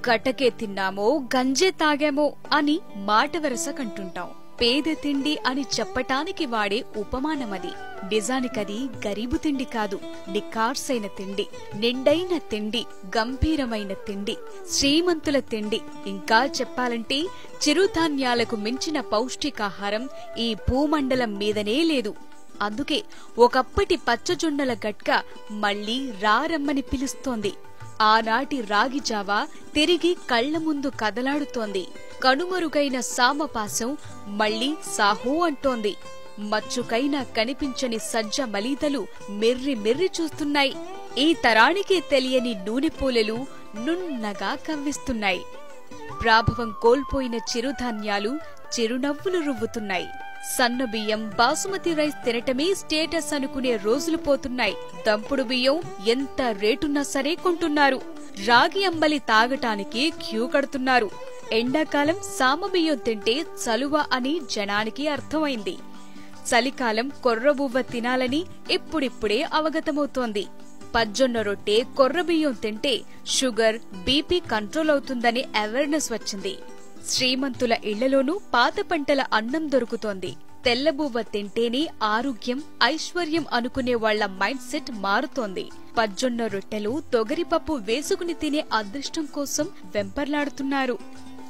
గటకే తిన్నామో గంజే తాగామో అని మాట వరస కంటుంటాం పేద తిండి అని చెప్పటానికి వాడే ఉపమానమది నిజానికది గరీబు తిండి కాదు నికార్సైన తిండి నిండైన తిండి గంభీరమైన తిండి శ్రీమంతుల తిండి ఇంకా చెప్పాలంటే చిరుధాన్యాలకు మించిన పౌష్టికాహారం ఈ భూమండలం మీదనే లేదు అందుకే ఒకప్పటి పచ్చజొన్నల గట్క మళ్లీ రారమ్మని పిలుస్తోంది ఆనాటి రాగి జావా తిరిగి కళ్ల ముందు కదలాడుతోంది కనుమరుగైన సామపాసం మళ్లీ సాహూ అంటోంది మచ్చుకైనా కనిపించని సజ్జ మలీదలు మెర్రి మెర్రి చూస్తున్నాయి ఈ తరానికే తెలియని నూనె పూలలు నున్నగా కవ్విస్తున్నాయి ప్రాభవం కోల్పోయిన చిరుధాన్యాలు చిరునవ్వులు రువ్వుతున్నాయి సన్న బియ్యం బాసుమతి రైస్ తినటమే స్టేటస్ అనుకునే రోజులు పోతున్నాయి దంపుడు బియ్యం ఎంత రేటున్నా సరే కొంటున్నారు రాగి అంబలి తాగటానికి క్యూ కడుతున్నారు ఎండాకాలం సామబియ్యం తింటే చలువ అని జనానికి అర్థమైంది చలికాలం కొర్రబువ్వ తినాలని ఇప్పుడిప్పుడే అవగతమవుతోంది పజ్జొన్న రొట్టె కొర్రబియ్యం తింటే షుగర్ బీపీ కంట్రోల్ అవుతుందని అవేర్నెస్ వచ్చింది శ్రీమంతుల ఇళ్లలోనూ పాత పంటల అన్నం దొరుకుతోంది తెల్లబువ్వ తింటేనే ఆరోగ్యం ఐశ్వర్యం అనుకునే వాళ్ల మైండ్ సెట్ మారుతోంది పజ్జొన్న రొట్టెలు తొగరిపప్పు వేసుకుని తినే అదృష్టం కోసం వెంపర్లాడుతున్నారు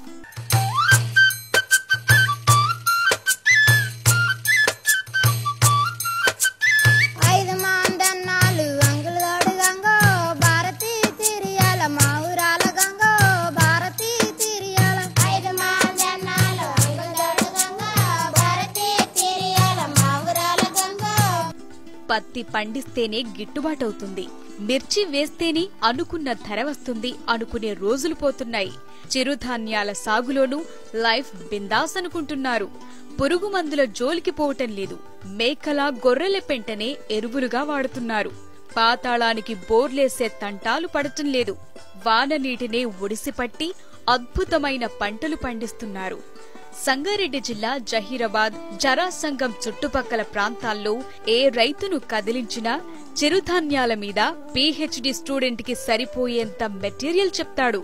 ఐదు మాందన్నాలు అంగులు తోడు గంగో భారతి తిరియాల మా ఊరాల గంగో భారతి తిరియాల ఐదు మాందన్నాలు అంగులు తోడు గంగో భారతి తిరియాల మా ఊరాల గంగో పత్తి పండిస్తేనే గిట్టుబాటవుతుంది మిర్చి వేస్తేనే అనుకున్న ధర వస్తుంది అనుకునే రోజులు పోతున్నాయి చిరుధాన్యాల సాగులోనూ లైఫ్ బిందాస్ అనుకుంటున్నారు పురుగు మందుల జోలికి పోవటం లేదు మేకల గొర్రెల పెంటనే ఎరువులుగా వాడుతున్నారు పాతాళానికి బోర్లేసే తంటాలు పడటం లేదు వాన నీటినే ఒడిసిపట్టి అద్భుతమైన పంటలు పండిస్తున్నారు సంగారెడ్డి జిల్లా జహీరాబాద్ జరాసంగం చుట్టుపక్కల ప్రాంతాల్లో ఏ రైతును కదిలించినా చిరుధాన్యాల మీద పీహెచ్డీ స్టూడెంట్ కి సరిపోయేంత మెటీరియల్ చెప్తాడు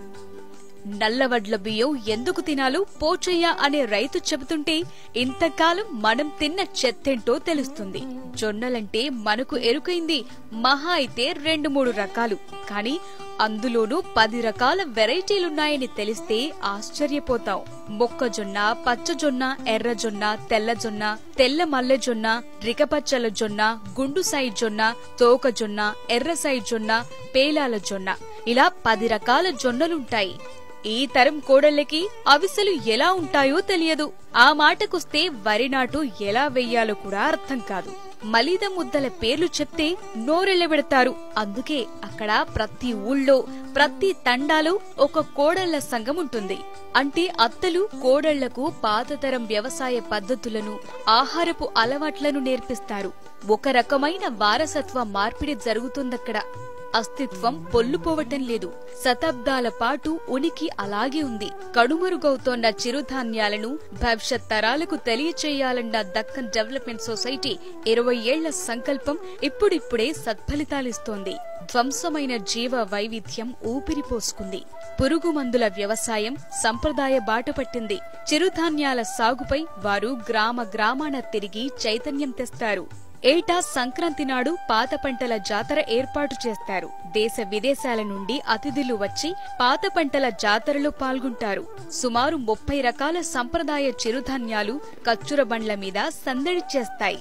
నల్లవడ్ల బియ్యం ఎందుకు తినాలో పోచయ్య అనే రైతు చెబుతుంటే ఇంతకాలం మనం తిన్న చెత్తేంటో తెలుస్తుంది జొన్నలంటే మనకు ఎరుకైంది మహా అయితే రెండు మూడు రకాలు కానీ అందులోనూ పది రకాల వెరైటీలున్నాయని తెలిస్తే ఆశ్చర్యపోతాం మొక్కజొన్న పచ్చజొన్న ఎర్రజొన్న తెల్లజొన్న తెల్ల మల్లెజొన్న రికపచ్చల జొన్న గుండు సాయి జొన్న తోకజొన్న ఎర్ర సాయి జొన్న పేలాల జొన్న ఇలా పది రకాల జొన్నలుంటాయి ఈ తరం కోడళ్ళకి అవిసెలు ఎలా ఉంటాయో తెలియదు ఆ మాటకొస్తే వరి నాటు ఎలా వెయ్యాలో కూడా అర్థం కాదు మలీద ముద్దల పేర్లు చెప్తే నోరెళ్ళబెడతారు అందుకే అక్కడ ప్రతి ఊళ్ళో ప్రతి తండాలో ఒక కోడళ్ల సంఘం ఉంటుంది అంటే అత్తలు కోడళ్లకు పాతతరం వ్యవసాయ పద్ధతులను ఆహారపు అలవాట్లను నేర్పిస్తారు ఒక రకమైన వారసత్వ మార్పిడి జరుగుతుందక్కడ అస్తిత్వం పొల్లుపోవటం లేదు శతాబ్దాల పాటు ఉనికి అలాగే ఉంది కడుమరుగవుతోన్న చిరుధాన్యాలను భవిష్యత్ తరాలకు తెలియచేయాలన్న దక్కన్ డెవలప్మెంట్ సొసైటీ ఇరవై ఏళ్ల సంకల్పం ఇప్పుడిప్పుడే సత్ఫలితాలిస్తోంది ధ్వంసమైన జీవ వైవిధ్యం ఊపిరిపోసుకుంది పురుగు మందుల వ్యవసాయం సంప్రదాయ బాట పట్టింది చిరుధాన్యాల సాగుపై వారు గ్రామ గ్రామాన తిరిగి చైతన్యం తెస్తారు ఏటా సంక్రాంతి నాడు పాత పంటల జాతర ఏర్పాటు చేస్తారు దేశ విదేశాల నుండి అతిథులు వచ్చి పాత పంటల జాతరలో పాల్గొంటారు సుమారు ముప్పై రకాల సంప్రదాయ చిరుధాన్యాలు కచ్చుర బండ్ల మీద సందడి చేస్తాయి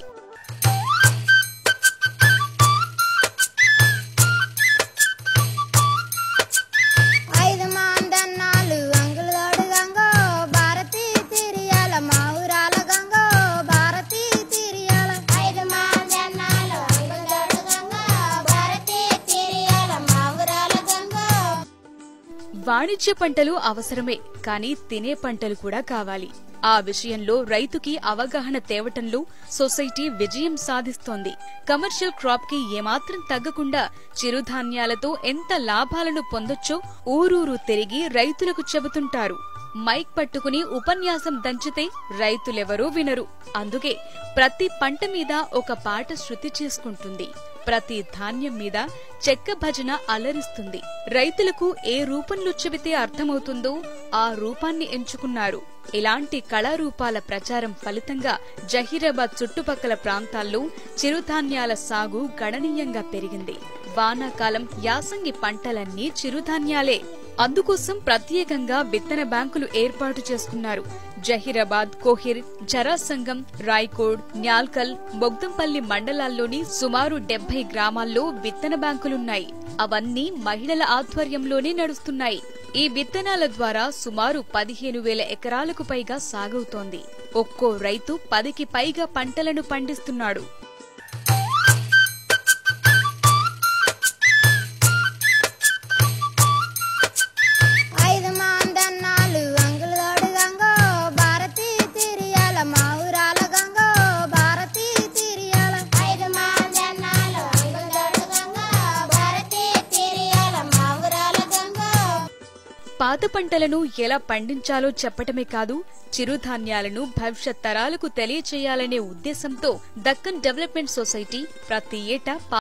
ఐదు మాందన్నాలు అంగులు తోడు గంగో భారతి తిరియాల మా ఊరాల గంగో భారతి తిరియాల ఐదు మాందన్నాలు అంగులు తోడు గంగో భారతి తిరియాల మా ఊరాల గంగో వాణిజ్య పంటలు అవసరమే కానీ తినే పంటలు కూడా కావాలి ఆ విషయంలో రైతుకి అవగాహన తేవటంలో సొసైటీ విజయం సాధిస్తోంది కమర్షియల్ క్రాప్ కి ఏమాత్రం తగ్గకుండా చిరుధాన్యాలతో ఎంత లాభాలను పొందొచ్చో ఊరూరు తిరిగి రైతులకు చెబుతుంటారు మైక్ పట్టుకుని ఉపన్యాసం దంచితే రైతులెవరూ వినరు అందుకే ప్రతి పంట మీద ఒక పాట శృతి చేసుకుంటుంది ప్రతి ధాన్యం మీద చెక్క భజన అలరిస్తుంది రైతులకు ఏ రూపంలో చెబితే అర్థమవుతుందో ఆ రూపాన్ని ఎంచుకున్నారు ఇలాంటి కళారూపాల ప్రచారం ఫలితంగా జహీరాబాద్ చుట్టుపక్కల ప్రాంతాల్లో చిరుధాన్యాల సాగు గణనీయంగా పెరిగింది వానాకాలం యాసంగి పంటలన్నీ చిరుధాన్యాలే అందుకోసం ప్రత్యేకంగా విత్తన బ్యాంకులు ఏర్పాటు చేసుకున్నారు జహీరాబాద్ కోహిర్ జరాసంగం రాయ్కోడ్ న్యాల్కల్ బొగ్దంపల్లి మండలాల్లోని సుమారు డెబ్బై గ్రామాల్లో విత్తన బ్యాంకులున్నాయి అవన్నీ మహిళల ఆధ్వర్యంలోనే నడుస్తున్నాయి ఈ విత్తనాల ద్వారా సుమారు పదిహేను వేల ఎకరాలకు పైగా సాగవుతోంది ఒక్కో రైతు పదికి పైగా పంటలను పండిస్తున్నాడు ఐదు మాందన్నాలు అంగులు తోడు గంగో భారతి తిరియాల మా ఊరాల గంగో భారతి తిరియాల ఐదు మాందన్నాలు అంగులు తోడు గంగో భారతి తిరియాల మా ఊరాల గంగో పాత పంటలను ఎలా పండించాలో చెప్పటమే కాదు చిరుధాన్యాలను భవిష్యత్ తరాలకు తెలియచేయాలనే ఉద్దేశంతో దక్కన్ డెవలప్మెంట్ సొసైటీ ప్రతి ఏటా